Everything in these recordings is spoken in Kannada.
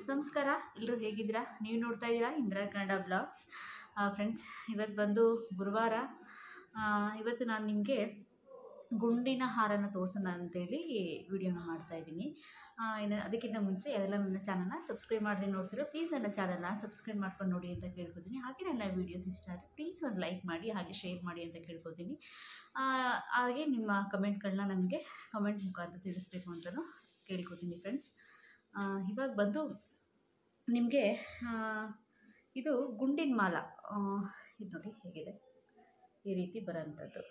ನಮಸ್ಕಾರ ಎಲ್ಲರೂ ಹೇಗಿದ್ದೀರಾ ನೀವು ನೋಡ್ತಾ ಇದ್ದೀರಾ ಇಂದಿರಾ ಕನ್ನಡ ಬ್ಲಾಗ್ಸ್ ಫ್ರೆಂಡ್ಸ್ ಇವತ್ತು ಬಂದು ಗುರುವಾರ ಆ, ಇವತ್ತು ನಾನು ನಿಮಗೆ ಗುಂಡಿನ ಹಾರನ ತೋರಿಸೋಣ ಅಂತೇಳಿ ವಿಡಿಯೋನ ಮಾಡ್ತಾ ಇದ್ದೀನಿ ಇನ್ನು ಅದಕ್ಕಿಂತ ಮುಂಚೆ ಯಾರೆಲ್ಲ ನನ್ನ ಚಾನಲ್ನ ಸಬ್ಸ್ಕ್ರೈಬ್ ಮಾಡದೆ ನೋಡ್ತಿರೋ ಪ್ಲೀಸ್ ನನ್ನ ಚಾನಲ್ನ ಸಬ್ಸ್ಕ್ರೈಬ್ ಮಾಡ್ಕೊಂಡು ನೋಡಿ ಅಂತ ಕೇಳ್ಕೊತೀನಿ ಹಾಗೆ ನನ್ನ ವೀಡಿಯೋಸ್ ಇಷ್ಟ ಆದರೆ ಪ್ಲೀಸ್ ಒಂದು ಲೈಕ್ ಮಾಡಿ ಹಾಗೆ ಶೇರ್ ಮಾಡಿ ಅಂತ ಕೇಳ್ಕೊತೀನಿ ಆ, ಹಾಗೆ ನಿಮ್ಮ ಕಮೆಂಟ್ಗಳನ್ನ ನಮಗೆ ಕಮೆಂಟ್ ಮುಖಾಂತರ ತಿಳಿಸ್ಬೇಕು ಅಂತಲೂ ಕೇಳ್ಕೊತೀನಿ ಫ್ರೆಂಡ್ಸ್ ಇವಾಗ ಬಂದು ನಿಮಗೆ ಇದು ಗುಂಡಿನ ಮಾಲ ಆ, ಇದು ನೋಡಿ ಹೇಗಿದೆ ಈ ರೀತಿ ಬರೋಂಥದ್ದು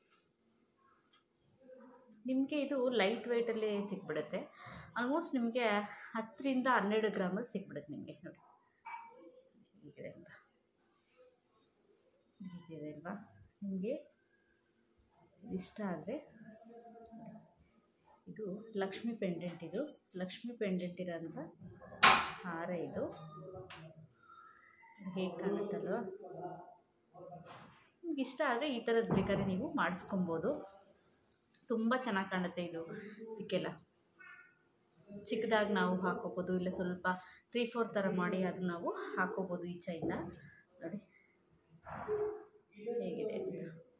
ನಿಮಗೆ ಇದು ಲೈಟ್ ವೆಯ್ಟಲ್ಲಿ ಸಿಕ್ಬಿಡುತ್ತೆ ಆಲ್ಮೋಸ್ಟ್ ನಿಮಗೆ ಹತ್ತರಿಂದ ಹನ್ನೆರಡು ಗ್ರಾಮಲ್ಲಿ ಸಿಕ್ಬಿಡುತ್ತೆ ನಿಮಗೆ ನೋಡಿ ಹೇಗಿದೆ ಅಂತ ಈ ರೀತಿ ಇದೆ ಅಲ್ವಾ ನಿಮಗೆ ಇಷ್ಟ ಆದರೆ ಇದು ಲಕ್ಷ್ಮಿ ಪೆಂಡೆಂಟ್ ಇದು ಲಕ್ಷ್ಮಿ ಪೆಂಡೆಂಟ್ ಇರೋಂಥ ಹಾರ ಇದು ಹೇಗೆ ಕಾಣುತ್ತಲ್ವ ನಿಮ್ಗೆ ಇಷ್ಟ ಆದರೆ ಈ ಥರದ್ದು ಬೇಕಾದ್ರೆ ನೀವು ಮಾಡಿಸ್ಕೊಬೋದು ತುಂಬ ಚೆನ್ನಾಗಿ ಕಾಣುತ್ತೆ ಇದು ಇದಕ್ಕೆಲ್ಲ ಚಿಕ್ಕದಾಗಿ ನಾವು ಹಾಕೋಬೋದು ಇಲ್ಲ ಸ್ವಲ್ಪ ತ್ರೀ ಫೋರ್ ಥರ ಮಾಡಿ ಅದು ನಾವು ಹಾಕೋಬೋದು ಈ ಚೈನ ನೋಡಿ ಹೇಗಿದೆ ಅಂತ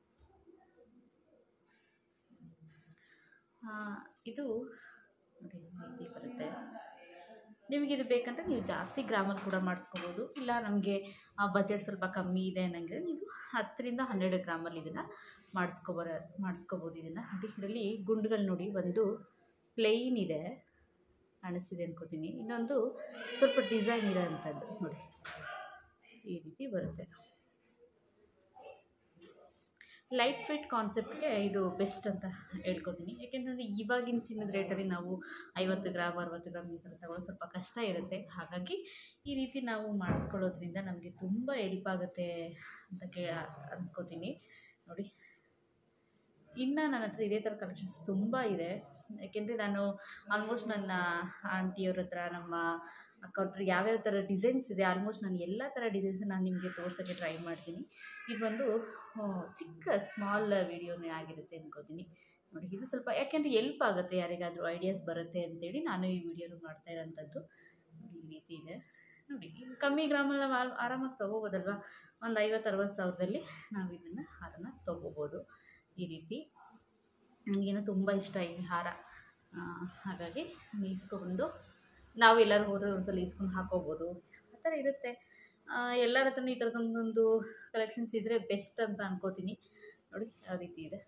ಆ, ಇದು ನೋಡಿ ಈ ರೀತಿ ಬರುತ್ತೆ ನಿಮಗೆ ಇದು ಬೇಕಂತ ನೀವು ಜಾಸ್ತಿ ಗ್ರಾಮಲ್ಲಿ ಕೂಡ ಮಾಡಿಸ್ಕೋಬೋದು ಇಲ್ಲ ನಮಗೆ ಬಜೆಟ್ ಸ್ವಲ್ಪ ಕಮ್ಮಿ ಇದೆ ಅನ್ನಂಗಿದ್ರೆ ನೀವು ಹತ್ತರಿಂದ ಹನ್ನೆರಡು ಗ್ರಾಮಲ್ಲಿ ಇದನ್ನು ಮಾಡಿಸ್ಕೊಬರ ಮಾಡಿಸ್ಕೋಬೋದು ಇದನ್ನು ನೋಡಿ ಇದರಲ್ಲಿ ಗುಂಡುಗಳು ನೋಡಿ ಒಂದು ಪ್ಲೇನ್ ಇದೆ ಕಾಣಿಸ್ತಿದೆ ಅನ್ಕೋತೀನಿ ಇನ್ನೊಂದು ಸ್ವಲ್ಪ ಡಿಸೈನ್ ಇರೋ ಅಂಥದ್ದು ನೋಡಿ ಈ ರೀತಿ ಬರುತ್ತೆ ಲೈಟ್ ವೆಯ್ಟ್ ಕಾನ್ಸೆಪ್ಟ್ಗೆ ಇದು ಬೆಸ್ಟ್ ಅಂತ ಹೇಳ್ಕೊತೀನಿ ಯಾಕೆಂತಂದರೆ ಇವಾಗಿನ ಚಿನ್ನದ ರೇಟಲ್ಲಿ ನಾವು ಐವತ್ತು ಗ್ರಾಮ್ ಅರವತ್ತು ಗ್ರಾಮ್ ಈ ಥರ ತಗೊಳ್ಳೋದು ಸ್ವಲ್ಪ ಕಷ್ಟ ಇರುತ್ತೆ ಹಾಗಾಗಿ ಈ ರೀತಿ ನಾವು ಮಾಡಿಸ್ಕೊಳ್ಳೋದ್ರಿಂದ ನಮಗೆ ತುಂಬ ಹೆಲ್ಪ್ ಆಗುತ್ತೆ ಅಂತ ಕೇ ಅಂದ್ಕೋತೀನಿ ನೋಡಿ ಇನ್ನು ನನ್ನ ಹತ್ರ ಇದೇ ಥರ ಕಲೆಕ್ಷನ್ಸ್ ತುಂಬ ಇದೆ ಯಾಕೆಂದರೆ ನಾನು ಆಲ್ಮೋಸ್ಟ್ ನನ್ನ ಆಂಟಿಯವ್ರ ಹತ್ರ ನಮ್ಮ ಅಕ್ಕ ಹತ್ರ ಯಾವ್ಯಾವ ಥರ ಡಿಸೈನ್ಸ್ ಇದೆ ಆಲ್ಮೋಸ್ಟ್ ನಾನು ಎಲ್ಲ ಥರ ಡಿಸೈನ್ಸ್ ನಾನು ನಿಮಗೆ ತೋರ್ಸೋಕ್ಕೆ ಟ್ರೈ ಮಾಡ್ತೀನಿ ಇದು ಒಂದು ಆ, ಚಿಕ್ಕ ಸ್ಮಾಲ್ ವೀಡಿಯೋನೇ ಆಗಿರುತ್ತೆ ಅನ್ಕೋತೀನಿ ನೋಡಿ ಇದು ಸ್ವಲ್ಪ ಯಾಕೆಂದರೆ ಎಲ್ಪ್ ಆಗುತ್ತೆ ಯಾರಿಗಾದರೂ ಐಡಿಯಾಸ್ ಬರುತ್ತೆ ಅಂತೇಳಿ ನಾನು ಈ ವಿಡಿಯೋನು ಮಾಡ್ತಾ ಇರೋಂಥದ್ದು ನೋಡಿ, ಈ ರೀತಿ ಇದೆ ನೋಡಿ ಇದು ಕಮ್ಮಿ ಗ್ರಾಮಲ್ಲಿ ನಾವು ಆಲ್- ಆರಾಮಾಗಿ ತೊಗೋಬೋದಲ್ವಾ ಒಂದು ಐವತ್ತು ಅರವತ್ತು ಸಾವಿರದಲ್ಲಿ ನಾವು ಇದನ್ನು ಹಾರನ ತೊಗೋಬೋದು ಈ ರೀತಿ ನನಗೇನೋ ತುಂಬ ಇಷ್ಟ ಈ ಹಾರ ಆ, ಹಾಗಾಗಿ ನಾನು ಇಸ್ಕೊಂಡು ನಾವು ಎಲ್ಲರೂ ಹೋದರೆ ಒಂದ್ಸಲ ಇಸ್ಕೊಂಡು ಹಾಕೋಬೋದು ಆ ಥರ ಇರುತ್ತೆ ಆ, ಎಲ್ಲರ ಹತ್ರನೂ ಈ ಥರದೊಂದೊಂದು ಕಲೆಕ್ಷನ್ಸ್ ಇದ್ದರೆ ಬೆಸ್ಟ್ ಅಂತ ಅನ್ಕೋತೀನಿ ನೋಡಿ ಯಾವ ರೀತಿ ಇದೆ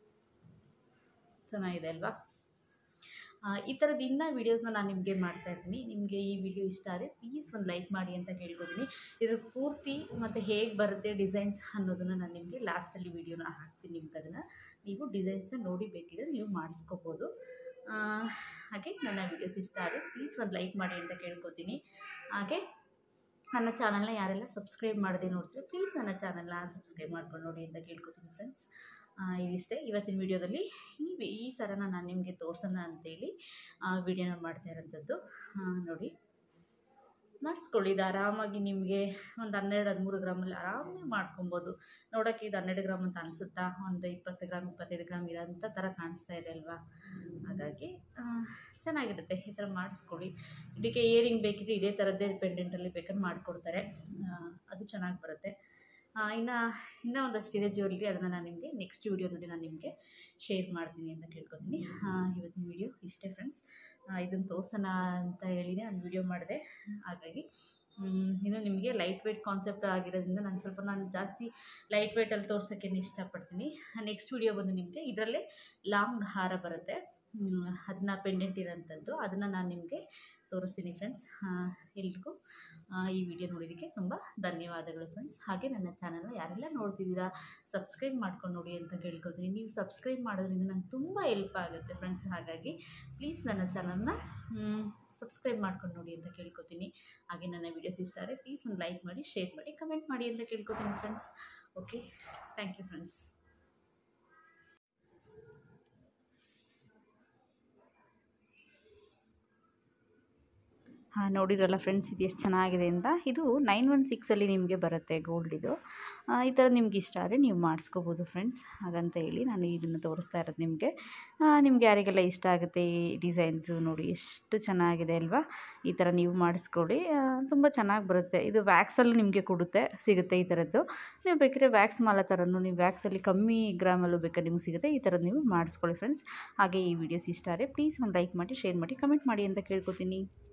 ಚೆನ್ನಾಗಿದೆ ಅಲ್ವಾ ಆ, ಈ ಥರದ್ದು ಇನ್ನೂ ವೀಡಿಯೋಸ್ನ ನಾನು ನಿಮಗೆ ಮಾಡ್ತಾ ಇರ್ತೀನಿ ನಿಮಗೆ ಈ ವಿಡಿಯೋ ಇಷ್ಟ ಆದರೆ ಪ್ಲೀಸ್ ಒಂದು ಲೈಕ್ ಮಾಡಿ ಅಂತ ಕೇಳ್ಕೊತೀನಿ ಇದ್ರ ಪೂರ್ತಿ ಮತ್ತು ಹೇಗೆ ಬರುತ್ತೆ ಡಿಸೈನ್ಸ್ ಅನ್ನೋದನ್ನು ನಾನು ನಿಮಗೆ ಲಾಸ್ಟಲ್ಲಿ ವೀಡಿಯೋನ ಹಾಕ್ತೀನಿ ನಿಮ್ಗೆ ಅದನ್ನು ನೀವು ಡಿಸೈನ್ಸ್ನ ನೋಡಿ ಬೇಕಿದ್ರೆ ನೀವು ಮಾಡಿಸ್ಕೋಬೋದು ಆ, ಹಾಗೆ ನನ್ನ ವೀಡಿಯೋಸ್ ಇಷ್ಟ ಆದರೆ ಪ್ಲೀಸ್ ಒಂದು ಲೈಕ್ ಮಾಡಿ ಅಂತ ಕೇಳ್ಕೊತೀನಿ ಹಾಗೆ ನನ್ನ ಚಾನಲ್ನ ಯಾರೆಲ್ಲ ಸಬ್ಸ್ಕ್ರೈಬ್ ಮಾಡದೆ ನೋಡ್ತೀರೋ ಪ್ಲೀಸ್ ನನ್ನ ಚಾನಲ್ನ ಸಬ್ಸ್ಕ್ರೈಬ್ ಮಾಡ್ಕೊಂಡು ನೋಡಿ ಅಂತ ಕೇಳ್ಕೊತೀನಿ ಫ್ರೆಂಡ್ಸ್ ಇದಿಷ್ಟೇ ಇವತ್ತಿನ ವಿಡಿಯೋದಲ್ಲಿ ಈ ವಿ- ಈ ಸರನ ನಾನು ನಿಮಗೆ ತೋರ್ಸೋಣ ಅಂತೇಳಿ ವಿಡಿಯೋನ ಮಾಡ್ತಾ ಇರೋಂಥದ್ದು ಆ, ನೋಡಿ ಮಾಡಿಸ್ಕೊಳ್ಳಿ ಇದು ಆರಾಮಾಗಿ ನಿಮಗೆ ಒಂದು ಹನ್ನೆರಡು ಹದಿಮೂರು ಗ್ರಾಮಲ್ಲಿ ಆರಾಮಾಗಿ ಮಾಡ್ಕೊಬೋದು ನೋಡೋಕ್ಕೆ ಇದು ಹನ್ನೆರಡು ಗ್ರಾಮ್ ಅಂತ ಅನಿಸುತ್ತಾ ಒಂದು ಇಪ್ಪತ್ತು ಗ್ರಾಮ್ ಇಪ್ಪತ್ತೈದು ಗ್ರಾಮ್ ಇರೋಂಥ ಥರ ಕಾಣಿಸ್ತಾ ಇದೆ ಅಲ್ವಾ ಹಾಗಾಗಿ ಆ, ಚೆನ್ನಾಗಿರುತ್ತೆ ಈ ಥರ ಮಾಡಿಸ್ಕೊಳ್ಳಿ ಇದಕ್ಕೆ ಇಯರಿಂಗ್ ಬೇಕಿದ್ರೆ ಇದೇ ಥರದ್ದೇ ಪೆಂಡೆಂಟಲ್ಲಿ ಬೇಕಾದ್ರೆ ಮಾಡಿಕೊಡ್ತಾರೆ ಅದು ಚೆನ್ನಾಗಿ ಬರುತ್ತೆ ಇನ್ನು ಇನ್ನೂ ಒಂದಷ್ಟು ಇದೆ ಜ್ಯುವೆಲ್ರಿ ಅದನ್ನು ನಾನು ನಿಮಗೆ ನೆಕ್ಸ್ಟ್ ವೀಡಿಯೋನಲ್ಲಿ ನಾನು ನಿಮಗೆ ಶೇರ್ ಮಾಡ್ತೀನಿ ಅಂತ ಕೇಳ್ಕೊತೀನಿ ಆ, ಇವತ್ತಿನ ವಿಡಿಯೋ ಇಷ್ಟೇ ಫ್ರೆಂಡ್ಸ್ ಇದನ್ನು ತೋರ್ಸೋಣ ಅಂತ ಹೇಳಿನೇ ನಾನು ವಿಡಿಯೋ ಮಾಡಿದೆ ಹಾಗಾಗಿ ಮ್, ಇನ್ನು ನಿಮಗೆ ಲೈಟ್ ವೆಯ್ಟ್ ಕಾನ್ಸೆಪ್ಟ್ ಆಗಿರೋದ್ರಿಂದ ನಾನು ಸ್ವಲ್ಪ ನಾನು ಜಾಸ್ತಿ ಲೈಟ್ ವೆಯ್ಟಲ್ಲಿ ತೋರ್ಸೋಕ್ಕೆ ಇಷ್ಟಪಡ್ತೀನಿ ನೆಕ್ಸ್ಟ್ ವಿಡಿಯೋ ಬಂದು ನಿಮಗೆ ಇದರಲ್ಲೇ ಲಾಂಗ್ ಹಾರ ಬರುತ್ತೆ ಅದನ್ನ ಪೆಂಡೆಂಟ್ ಇರೋಂಥದ್ದು ಅದನ್ನು ನಾನು ನಿಮಗೆ ತೋರಿಸ್ತೀನಿ ಫ್ರೆಂಡ್ಸ್ ಎಲ್ರಿಗೂ ಆ, ಈ ವಿಡಿಯೋ ನೋಡೋದಕ್ಕೆ ತುಂಬ ಧನ್ಯವಾದಗಳು ಫ್ರೆಂಡ್ಸ್ ಹಾಗೆ ನನ್ನ ಚಾನಲ್ನ ಯಾರೆಲ್ಲ ನೋಡ್ತಿದ್ದೀರಾ ಸಬ್ಸ್ಕ್ರೈಬ್ ಮಾಡ್ಕೊಂಡು ನೋಡಿ ಅಂತ ಕೇಳ್ಕೊತೀನಿ ನೀವು ಸಬ್ಸ್ಕ್ರೈಬ್ ಮಾಡೋದ್ರಿಂದ ನಂಗೆ ತುಂಬ ಹೆಲ್ಪ್ ಆಗುತ್ತೆ ಫ್ರೆಂಡ್ಸ್ ಹಾಗಾಗಿ ಪ್ಲೀಸ್ ನನ್ನ ಚಾನಲ್ನ ಸಬ್ಸ್ಕ್ರೈಬ್ ಮಾಡ್ಕೊಂಡು ನೋಡಿ ಅಂತ ಕೇಳ್ಕೊತೀನಿ ಹಾಗೆ ನನ್ನ ವೀಡಿಯೋಸ್ ಇಷ್ಟ ಆದರೆ ಪ್ಲೀಸ್ ಒಂದು ಲೈಕ್ ಮಾಡಿ ಶೇರ್ ಮಾಡಿ ಕಮೆಂಟ್ ಮಾಡಿ ಅಂತ ಕೇಳ್ಕೊತೀನಿ friends okay thank you friends ಹಾಂ ನೋಡಿದ್ರಲ್ಲ ಫ್ರೆಂಡ್ಸ್ ಇದು ಎಷ್ಟು ಚೆನ್ನಾಗಿದೆ ಅಂತ ಇದು ನೈನ್ ಒನ್ ಸಿಕ್ಸಲ್ಲಿ ನಿಮಗೆ ಬರುತ್ತೆ ಗೋಲ್ಡ್ ಇದು ಆ, ಈ ಥರ ನಿಮ್ಗೆ ಇಷ್ಟ ಆದರೆ ನೀವು ಮಾಡಿಸ್ಕೋಬೋದು ಫ್ರೆಂಡ್ಸ್ ಹಾಗಂತ ಹೇಳಿ ನಾನು ಇದನ್ನು ತೋರಿಸ್ತಾ ಇರೋದು ನಿಮಗೆ ನಿಮ್ಗೆ ಯಾರಿಗೆಲ್ಲ ಇಷ್ಟ ಆಗುತ್ತೆ ಈ ಡಿಸೈನ್ಸು ನೋಡಿ ಎಷ್ಟು ಚೆನ್ನಾಗಿದೆ ಅಲ್ವಾ ಈ ಥರ ನೀವು ಮಾಡಿಸ್ಕೊಳ್ಳಿ ತುಂಬ ಚೆನ್ನಾಗಿ ಬರುತ್ತೆ ಇದು ವ್ಯಾಕ್ಸಲ್ಲಿ ನಿಮಗೆ ಕೊಡುತ್ತೆ ಸಿಗುತ್ತೆ ಈ ಥರದ್ದು ನೀವು ಬೇಕಾದ್ರೆ ವ್ಯಾಕ್ಸ್ ಮಾಲ ಥರನೂ ನೀವು ವ್ಯಾಕ್ಸಲ್ಲಿ ಕಮ್ಮಿ ಗ್ರಾಮಲ್ಲೂ ಬೇಕಾದ್ರೆ ನಿಮ್ಗೆ ಸಿಗುತ್ತೆ ಈ ಥರದ್ದು ನೀವು ಮಾಡಿಸ್ಕೊಳ್ಳಿ ಫ್ರೆಂಡ್ಸ್ ಹಾಗೆ ಈ ವಿಡಿಯೋಸ್ ಇಷ್ಟ ಆದರೆ ಪ್ಲೀಸ್ ಒಂದು ಲೈಕ್ ಮಾಡಿ ಶೇರ್ ಮಾಡಿ ಕಮೆಂಟ್ ಮಾಡಿ ಅಂತ ಕೇಳ್ಕೊತೀನಿ